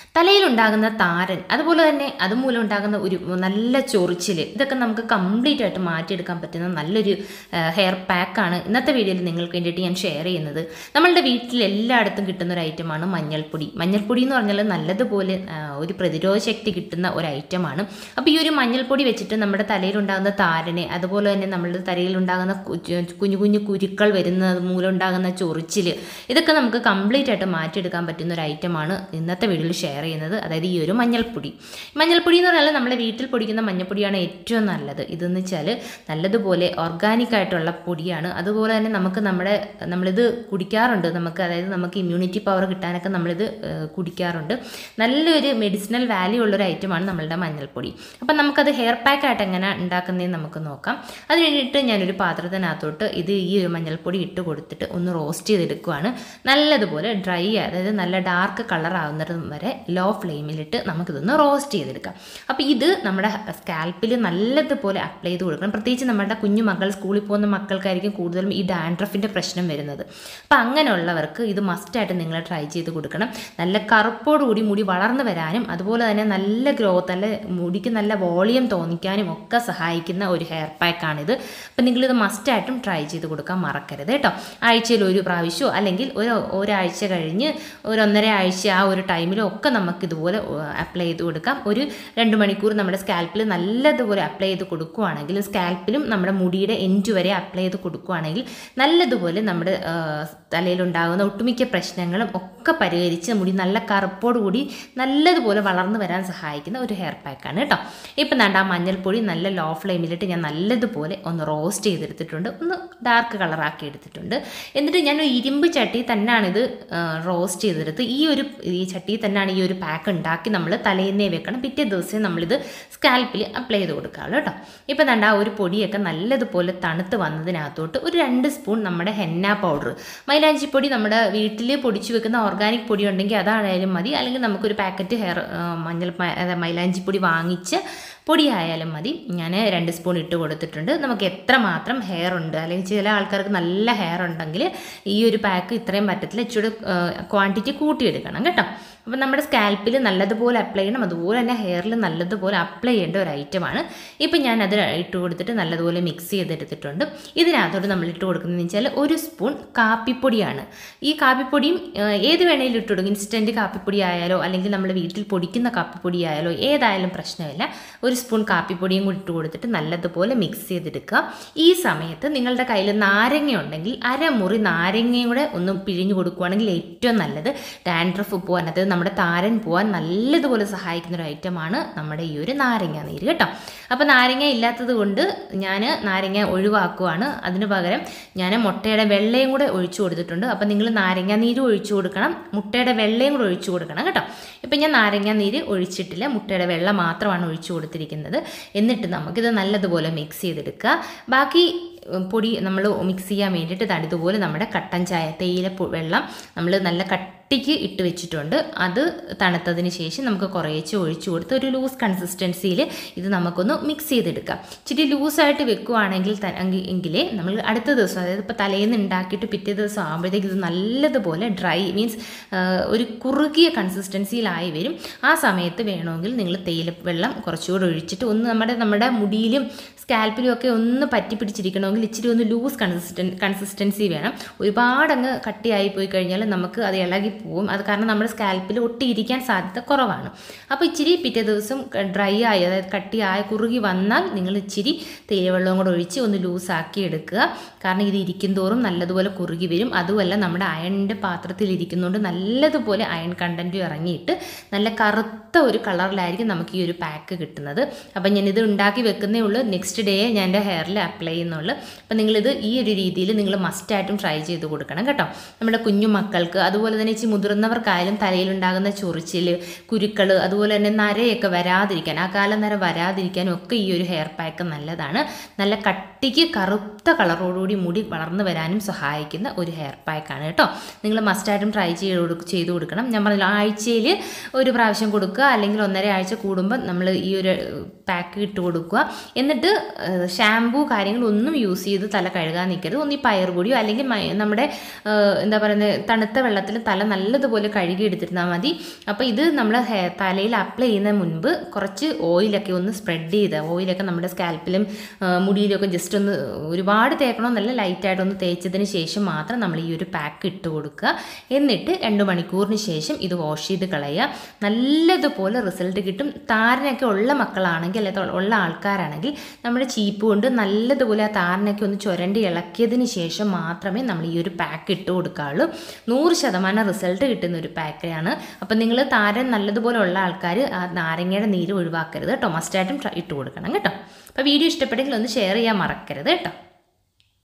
തലയിലുണ്ടാകുന്ന താരൻ അതുപോലെ തന്നെ അതുമൂലം ഉണ്ടാകുന്ന ഒരു നല്ല ചൊറിച്ചിൽ ഇതൊക്കെ നമുക്ക് കംപ്ലീറ്റ് ആയിട്ട് മാറ്റിയെടുക്കാൻ പറ്റുന്ന നല്ലൊരു ഹെയർ പാക്കാണ് ഇന്നത്തെ വീഡിയോയിൽ നിങ്ങൾക്ക് വേണ്ടിയിട്ട് ഞാൻ ഷെയർ ചെയ്യുന്നത് നമ്മളുടെ വീട്ടിൽ എല്ലായിടത്തും കിട്ടുന്ന ഒരു ഐറ്റമാണ് മഞ്ഞൾപ്പൊടി മഞ്ഞൾപ്പൊടി എന്ന് പറഞ്ഞാൽ നല്ലതുപോലെ ആ, ഒരു പ്രതിരോധ ശക്തി കിട്ടുന്ന ഒരു ഐറ്റമാണ് അപ്പോൾ ഈ ഒരു മഞ്ഞൾപ്പൊടി വെച്ചിട്ട് നമ്മുടെ തലയിലുണ്ടാകുന്ന താരനെ അതുപോലെ തന്നെ നമ്മുടെ തലയിലുണ്ടാകുന്ന കു- കുഞ്ഞു കുഞ്ഞു കുരുക്കൾ വരുന്നത് മൂലം ഉണ്ടാകുന്ന ചൊറിച്ചിൽ ഇതൊക്കെ നമുക്ക് കംപ്ലീറ്റ് ആയിട്ട് മാറ്റിയെടുക്കാൻ പറ്റുന്ന ഒരു ഐറ്റമാണ് ഇന്നത്തെ വീഡിയോയിൽ ഷെയർ ചെയ്യുന്നത് അതായത് ഈ ഒരു മഞ്ഞൾപ്പൊടി മഞ്ഞൾപ്പൊടി എന്ന് പറഞ്ഞാൽ നമ്മുടെ വീട്ടിൽ പൊടിക്കുന്ന മഞ്ഞൾപ്പൊടിയാണ് ഏറ്റവും നല്ലത് ഇതെന്ന് വെച്ചാൽ നല്ലതുപോലെ ഓർഗാനിക് ആയിട്ടുള്ള പൊടിയാണ് അതുപോലെ തന്നെ നമുക്ക് നമ്മുടെ നമ്മളിത് കുടിക്കാറുണ്ട് നമുക്ക് അതായത് നമുക്ക് ഇമ്മ്യൂണിറ്റി പവർ കിട്ടാനൊക്കെ നമ്മളിത് ഏഹ്, കുടിക്കാറുണ്ട് നല്ലൊരു മെഡിസിനൽ വാല്യൂ ഉള്ളൊരു ഐറ്റമാണ് നമ്മളുടെ മഞ്ഞൾപ്പൊടി അപ്പം നമുക്കത് ഹെയർ പാക്ക് ആയിട്ട് എങ്ങനെ ഉണ്ടാക്കുന്നതെന്ന് നമുക്ക് നോക്കാം അതിന് വേണ്ടിയിട്ട് ഞാനൊരു പാത്രത്തിനകത്തോട്ട് ഇത് ഈ ഒരു മഞ്ഞൾപ്പൊടി ഇട്ട് കൊടുത്തിട്ട് ഒന്ന് റോസ്റ്റ് ചെയ്തെടുക്കുവാണ് നല്ലതുപോലെ ഡ്രൈ അതായത് നല്ല ഡാർക്ക് കളർ ആവുന്നത് വരെ ലോ ഫ്ലെയിമിലിട്ട് നമുക്കിതൊന്ന് റോസ്റ്റ് ചെയ്തെടുക്കാം അപ്പോൾ ഇത് നമ്മുടെ സ്കാൽപ്പിൽ നല്ലതുപോലെ അപ്ലൈ ചെയ്ത് കൊടുക്കണം പ്രത്യേകിച്ച് നമ്മുടെ കുഞ്ഞു മക്കൾ സ്കൂളിൽ പോകുന്ന മക്കൾക്കായിരിക്കും കൂടുതലും ഈ ഡാൻഡ്രഫിൻ്റെ പ്രശ്നം വരുന്നത് അപ്പോൾ അങ്ങനെയുള്ളവർക്ക് ഇത് മസ്റ്റായിട്ട് നിങ്ങൾ ട്രൈ ചെയ്ത് കൊടുക്കണം നല്ല കറുപ്പോടുകൂടി മുടി വളർന്നു വരാനും അതുപോലെ തന്നെ നല്ല ഗ്രോത്ത് നല്ല മുടിക്ക് നല്ല വോളിയം തോന്നിക്കാനും ഒക്കെ സഹായിക്കുന്ന ഒരു ഹെയർ പാക്കാണിത് അപ്പം നിങ്ങളിത് മസ്റ്റായിട്ടും ട്രൈ ചെയ്ത് കൊടുക്കാൻ മറക്കരുത് കേട്ടോ ആഴ്ചയിൽ ഒരു പ്രാവശ്യമോ അല്ലെങ്കിൽ ഒരു ഒരാഴ്ച കഴിഞ്ഞ് ഒരു ഒന്നര ആഴ്ച ആ ഒരു ടൈമിലോ ഒക്കെ നമുക്ക് ഇതുപോലെ അപ്ലൈ ചെയ്ത് കൊടുക്കാം ഒരു രണ്ട് മണിക്കൂർ നമ്മുടെ സ്കാൽപ്പിൽ നല്ലതുപോലെ അപ്ലൈ ചെയ്ത് കൊടുക്കുകയാണെങ്കിൽ സ്കാൽപ്പിലും നമ്മുടെ മുടിയുടെ എൻഡ് വരെ അപ്ലൈ ചെയ്ത് കൊടുക്കുകയാണെങ്കിൽ നല്ലതുപോലെ നമ്മുടെ ആ, തലയിലുണ്ടാകുന്ന ഒട്ടുമിക്ക പ്രശ്നങ്ങളും ഒക്കെ പരിഹരിച്ച് മുടി നല്ല കറുപ്പോടുകൂടി നല്ലതുപോലെ വളർന്നു വരാൻ സഹായിക്കുന്ന ഒരു ഹെയർ പാക്കാണ് കേട്ടോ ഇപ്പം ദാണ്ട് ആ മഞ്ഞൾപ്പൊടി നല്ല ലോ ഫ്ലെയിമിലിട്ട് ഞാൻ നല്ലതുപോലെ ഒന്ന് റോസ്റ്റ് ചെയ്തെടുത്തിട്ടുണ്ട് ഒന്ന് ഡാർക്ക് കളറാക്കി എടുത്തിട്ടുണ്ട് എന്നിട്ട് ഞാൻ ഒരു ഇരുമ്പ് ചട്ടി തന്നെയാണ് ഇത് റോസ്റ്റ് ചെയ്തെടുത്ത് ഈ ഒരു ഈ ചട്ടി തന്നെയാണ് ഈ ഒരു പാക്ക് ഉണ്ടാക്കി നമ്മൾ തലേന്നേ വെക്കണം പിറ്റേ ദിവസം നമ്മളിത് സ്കാൽപ്പിൽ അപ്ലൈ ചെയ്ത് കൊടുക്കാവുള്ളൂ കേട്ടോ ഇപ്പം ദാണ്ട് ആ ഒരു പൊടിയൊക്കെ നല്ലതുപോലെ തണുത്ത് വന്നതിനകത്തോട്ട് ഒരു രണ്ട് സ്പൂൺ നമ്മുടെ ഹെന്ന പൗഡർ മൈലാഞ്ചിപ്പൊടി നമ്മുടെ വീട്ടിൽ പൊടിച്ചു വെക്കുന്ന ഓർഗാനിക് പൊടി ഉണ്ടെങ്കിൽ അതായാലും മതി അല്ലെങ്കിൽ നമുക്കൊരു പാക്കറ്റ് ഹെയർ മഞ്ഞൾ മ- അതായത് മൈലാഞ്ചിപ്പൊടി വാങ്ങിച്ച് പൊടിയായാലും മതി ഞാൻ രണ്ട് സ്പൂൺ ഇട്ട് കൊടുത്തിട്ടുണ്ട് നമുക്ക് എത്ര മാത്രം ഹെയർ ഉണ്ട് അല്ലെങ്കിൽ ചില ആൾക്കാർക്ക് നല്ല ഹെയർ ഉണ്ടെങ്കിൽ ഈ ഒരു പാക്ക് ഇത്രയും പറ്റത്തില്ല ഇച്ചിരി ക്വാണ്ടിറ്റി കൂട്ടിയെടുക്കണം കേട്ടോ അപ്പം നമ്മുടെ സ്കാൽപ്പിൽ നല്ലതുപോലെ അപ്ലൈ ചെയ്യണം അതുപോലെ തന്നെ ഹെയറിൽ നല്ലതുപോലെ അപ്ലൈ ചെയ്യേണ്ട ഒരു ഐറ്റമാണ് ഇപ്പം ഞാൻ അത് ഇട്ട് കൊടുത്തിട്ട് നല്ലതുപോലെ മിക്സ് ചെയ്തെടുത്തിട്ടുണ്ട് ഇതിനകത്തോട്ട് നമ്മൾ ഇട്ട് കൊടുക്കുന്നതെന്ന് വെച്ചാൽ ഒരു സ്പൂൺ കാപ്പിപ്പൊടിയാണ് ഈ കാപ്പിപ്പൊടിയും ആ, ഏത് വേണേലും ഇട്ട് കൊടുക്കും ഇൻസ്റ്റൻറ്റ് കാപ്പിപ്പൊടി ആയാലോ അല്ലെങ്കിൽ നമ്മൾ വീട്ടിൽ പൊടിക്കുന്ന കാപ്പിപ്പൊടി ആയാലോ ഏതായാലും പ്രശ്നമില്ല ഒരു സ്പൂൺ കാപ്പിപ്പൊടിയും കൂടി ഇട്ട് കൊടുത്തിട്ട് നല്ലതുപോലെ മിക്സ് ചെയ്തെടുക്കുക ഈ സമയത്ത് നിങ്ങളുടെ കയ്യിൽ നാരങ്ങ ഉണ്ടെങ്കിൽ അരമുറി നാരങ്ങയും കൂടെ ഒന്ന് പിഴിഞ്ഞു കൊടുക്കുകയാണെങ്കിൽ ഏറ്റവും നല്ലത് ഡാൻഡ്രഫ് പോകാൻ അതായത് നമ്മുടെ താരൻ പോകാൻ നല്ലതുപോലെ സഹായിക്കുന്ന ഒരു ഐറ്റമാണ് നമ്മുടെ ഈ ഒരു നാരങ്ങ നീര് കേട്ടോ അപ്പോൾ നാരങ്ങ ഇല്ലാത്തത് കൊണ്ട് ഞാൻ നാരങ്ങ ഒഴിവാക്കുവാണ് അതിന് പകരം ഞാൻ മുട്ടയുടെ വെള്ളയും കൂടെ ഒഴിച്ചു കൊടുത്തിട്ടുണ്ട് അപ്പോൾ നിങ്ങൾ നാരങ്ങ നീര് ഒഴിച്ചു കൊടുക്കണം മുട്ടയുടെ വെള്ളയും കൂടെ ഒഴിച്ചു കൊടുക്കണം കേട്ടോ ഇപ്പം ഞാൻ നാരങ്ങ നീര് ഒഴിച്ചിട്ടില്ല മുട്ടയുടെ വെള്ള മാത്രമാണ് ഒഴിച്ചു കൊടുത്തിരിക്കുന്നത് എന്നിട്ട് നമുക്കിത് നല്ലതുപോലെ മിക്സ് ചെയ്തെടുക്കുക ബാക്കി ഉം, പൊടി നമ്മൾ മിക്സ് ചെയ്യാൻ വേണ്ടിയിട്ട് ദാ ഇതുപോലെ നമ്മുടെ കട്ടൻ ചായ തേയില പൊ- വെള്ളം നമ്മൾ നല്ല കട്ടിക്ക് ഇട്ട് വെച്ചിട്ടുണ്ട് അത് തണുത്തതിന് ശേഷം നമുക്ക് കുറേശ്ശെ ഒഴിച്ചു കൊടുത്ത് ഒരു ലൂസ് കൺസിസ്റ്റൻസിയിൽ ഇത് നമുക്കൊന്ന് മിക്സ് ചെയ്തെടുക്കാം ഇച്ചിരി ലൂസായിട്ട് വെക്കുവാണെങ്കിൽ ത- എങ്കി- എങ്കിലേ നമ്മൾ അടുത്ത ദിവസം അതായത് ഇപ്പോൾ തലേന്ന് ഉണ്ടാക്കിയിട്ട് പിറ്റേ ദിവസം ആകുമ്പോഴത്തേക്ക് ഇത് നല്ലതുപോലെ ഡ്രൈ മീൻസ് ഒരു കുറുകിയ കൺസിസ്റ്റൻസിയിലായി വരും ആ സമയത്ത് വേണമെങ്കിൽ നിങ്ങൾ തേയില വെള്ളം കുറച്ചുകൂടെ ഒഴിച്ചിട്ട് ഒന്ന് നമ്മുടെ നമ്മുടെ മുടിയിലും സ്കാൽപ്പിലും ഒക്കെ ഒന്ന് പറ്റി പിടിച്ചിരിക്കണമെങ്കിൽ ഇച്ചിരി ഒന്ന് ലൂസ് കൺസിസ്റ്റൻ കൺസിസ്റ്റൻസി വേണം ഒരുപാട് അങ്ങ് കട്ടിയായി പോയി കഴിഞ്ഞാൽ നമുക്ക് അത് ഇളകി പോവും അത് കാരണം നമ്മുടെ സ്കാൽപ്പിൽ ഒട്ടിയിരിക്കാൻ സാധ്യത കുറവാണ് അപ്പോൾ ഇച്ചിരി പിറ്റേ ദിവസം ഡ്രൈ ആയി അതായത് കട്ടിയായി കുറുകി വന്നാൽ നിങ്ങൾ ഇച്ചിരി തേയിലവെള്ളവും കൂടെ ഒഴിച്ച് ഒന്ന് ലൂസാക്കി എടുക്കുക കാരണം ഇത് ഇരിക്കും തോറും നല്ലതുപോലെ കുറുകി വരും അതുമല്ല നമ്മുടെ അയണിൻ്റെ പാത്രത്തിൽ ഇരിക്കുന്നതുകൊണ്ട് നല്ലതുപോലെ അയൺ കണ്ടൻറ്റും ഇറങ്ങിയിട്ട് നല്ല കറുത്ത ഒരു കളറിലായിരിക്കും നമുക്ക് ഈ ഒരു പാക്ക് കിട്ടുന്നത് അപ്പം ഞാനിത് ഉണ്ടാക്കി വെക്കുന്നേ ഉള്ളൂ നെക്സ്റ്റ് ഡേ ഞാൻ എൻ്റെ ഹെയറിൽ അപ്ലൈ ചെയ്യുന്നുള്ളൂ അപ്പം നിങ്ങളിത് ഈ ഒരു രീതിയിൽ നിങ്ങൾ മസ്റ്റായിട്ടും ട്രൈ ചെയ്ത് കൊടുക്കണം കേട്ടോ നമ്മുടെ കുഞ്ഞു മക്കൾക്ക് അതുപോലെ തന്നെ ഇച്ചിരി മുതിർന്നവർക്കായാലും തലയിലുണ്ടാകുന്ന ചൊറിച്ചിൽ കുരുക്കൾ അതുപോലെ തന്നെ നരയൊക്കെ വരാതിരിക്കാൻ ആ കാലം നര വരാതിരിക്കാനും ഒക്കെ ഈ ഒരു ഹെയർ പാക്ക് നല്ലതാണ് നല്ല കട്ടിക്ക് കറുത്ത കളറോടുകൂടി മുടി വളർന്നു വരാനും സഹായിക്കുന്ന ഒരു ഹെയർ പാക്കാണ് കേട്ടോ നിങ്ങൾ മസ്റ്റായിട്ടും ട്രൈ ചെയ്ത് കൊടു- ചെയ്ത് കൊടുക്കണം ഞാൻ പറഞ്ഞില്ല ആഴ്ചയിൽ ഒരു പ്രാവശ്യം കൊടുക്കുക അല്ലെങ്കിൽ ഒന്നര ആഴ്ച കൂടുമ്പോൾ നമ്മൾ ഈ ഒരു പാക്ക് ഇട്ട് കൊടുക്കുക എന്നിട്ട് ഷാമ്പൂ കാര്യങ്ങളൊന്നും യൂസ് യൂസ് ചെയ്ത് തല കഴുകാൻ നിൽക്കരുത് ഒന്ന് ഈ പയറുപൊടിയോ അല്ലെങ്കിൽ മയ- നമ്മുടെ ആ, എന്താ പറയുന്നത് തണുത്ത വെള്ളത്തിൽ തല നല്ലതുപോലെ കഴുകി എടുത്തിരുന്നാൽ മതി അപ്പോൾ ഇത് നമ്മൾ ഹെയർ തലയിൽ അപ്ലൈ ചെയ്യുന്ന മുൻപ് കുറച്ച് ഓയിലൊക്കെ ഒന്ന് സ്പ്രെഡ് ചെയ്ത് ഓയിലൊക്കെ നമ്മുടെ സ്കാൽപ്പിലും മുടിയിലൊക്കെ ജസ്റ്റ് ഒന്ന് ഒരുപാട് തേക്കണമെന്നല്ല ലൈറ്റായിട്ടൊന്ന് തേച്ചതിന് ശേഷം മാത്രം നമ്മൾ ഈ ഒരു പാക്ക് ഇട്ട് കൊടുക്കുക എന്നിട്ട് രണ്ട് മണിക്കൂറിന് ശേഷം ഇത് വാഷ് ചെയ്ത് കളയുക നല്ലതുപോലെ റിസൾട്ട് കിട്ടും താരനൊക്കെ ഉള്ള മക്കളാണെങ്കിൽ അല്ലെങ്കിൽ ഉള്ള ആൾക്കാരാണെങ്കിൽ നമ്മുടെ ചീപ്പ് കൊണ്ട് നല്ലതുപോലെ ആ താരനൊക്കെ ഒന്ന് ചുരണ്ടി ഇളക്കിയതിന് ശേഷം മാത്രമേ നമ്മൾ ഈ ഒരു പാക്ക് ഇട്ട് കൊടുക്കാവുള്ളൂ നൂറ് ശതമാനം റിസൾട്ട് കിട്ടുന്ന ഒരു പാക്കാണ് അപ്പം നിങ്ങൾ താരൻ നല്ലതുപോലെ ഉള്ള ആൾക്കാർ ആ നാരങ്ങയുടെ നീര് ഒഴിവാക്കരുത് കേട്ടോ മസ്റ്റായിട്ടും ഇട്ട് കൊടുക്കണം കേട്ടോ അപ്പോൾ വീഡിയോ ഇഷ്ടപ്പെട്ടെങ്കിൽ ഒന്ന് ഷെയർ ചെയ്യാൻ മറക്കരുത് കേട്ടോ